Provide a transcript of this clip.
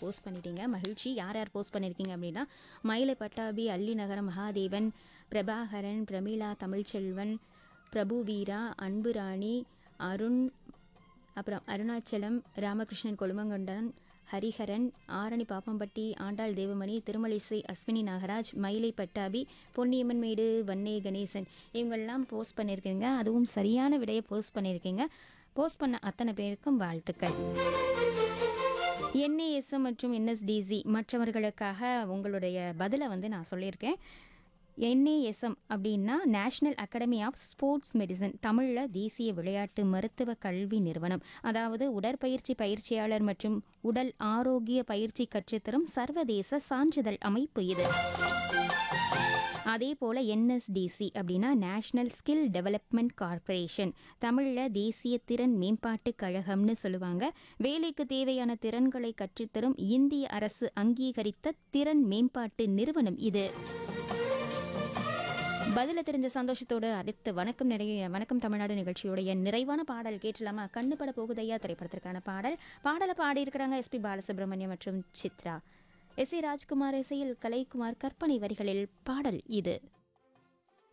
post பண்ணிட்டீங்க மகிழ்ச்சி யார் யார் போஸ்ட் பண்ணியிருக்கீங்க அப்படின்னா மயிலை பட்டாபி அல்லி நகரம் மகாதேவன் பிரபாகரன் பிரமிளா தமிழ்ச்செல்வன் பிரபு வீரா அன்புராணி அருண் அப்புறம் அருணாச்சலம் ராமகிருஷ்ணன் கொழுமங்கொண்டன் ஹரிஹரன் ஆரணி பாப்பம்பட்டி ஆண்டாள் தேவமணி திருமலிசை அஸ்வினி நாகராஜ் மயிலை பட்டாபி பொன்னியம்மன் மேடு வன்னே கணேசன் இவங்கெல்லாம் போஸ்ட் பண்ணியிருக்கீங்க அதுவும் சரியான விடையை போஸ்ட் பண்ணியிருக்கீங்க போஸ்ட் பண்ண அத்தனை பேருக்கும் வாழ்த்துக்கள் என்ஏஎஸ்எம் மற்றும் என்எஸ்டிசி மற்றவர்களுக்காக உங்களுடைய பதிலை வந்து நான் சொல்லியிருக்கேன் என்ஏஎஸ்எம் அப்படின்னா national academy of sports medicine தமிழில் தேசிய விளையாட்டு மருத்துவ கல்வி நிறுவனம் அதாவது உடற்பயிற்சி பயிற்சியாளர் மற்றும் உடல் ஆரோக்கிய பயிற்சி கற்றுத்தரும் சர்வதேச சான்றிதழ் அமைப்பு இது அதே போல் என்எஸ்டிசி அப்படின்னா நேஷனல் ஸ்கில் டெவலப்மெண்ட் கார்ப்பரேஷன் தமிழில் தேசிய திறன் மேம்பாட்டு கழகம்னு சொல்லுவாங்க வேலைக்கு தேவையான திறன்களை கற்றுத்தரும் இந்திய அரசு அங்கீகரித்த திறன் மேம்பாட்டு நிறுவனம் இது பதில தெரிஞ்ச சந்தோஷத்தோடு அடுத்து வணக்கம் நிறைய வணக்கம் தமிழ்நாடு நிகழ்ச்சியுடைய நிறைவான பாடல் கேட்டலாமா கண்ணு பட போகுதையா திரைப்படத்திற்கான பாடல் பாடலை பாடியிருக்கிறாங்க எஸ்பி பாலசுப்ரமணியம் மற்றும் சித்ரா எஸ் ஏ ராஜ்குமார் இசையில் கலைக்குமார் கற்பனை வரிகளில் பாடல் இது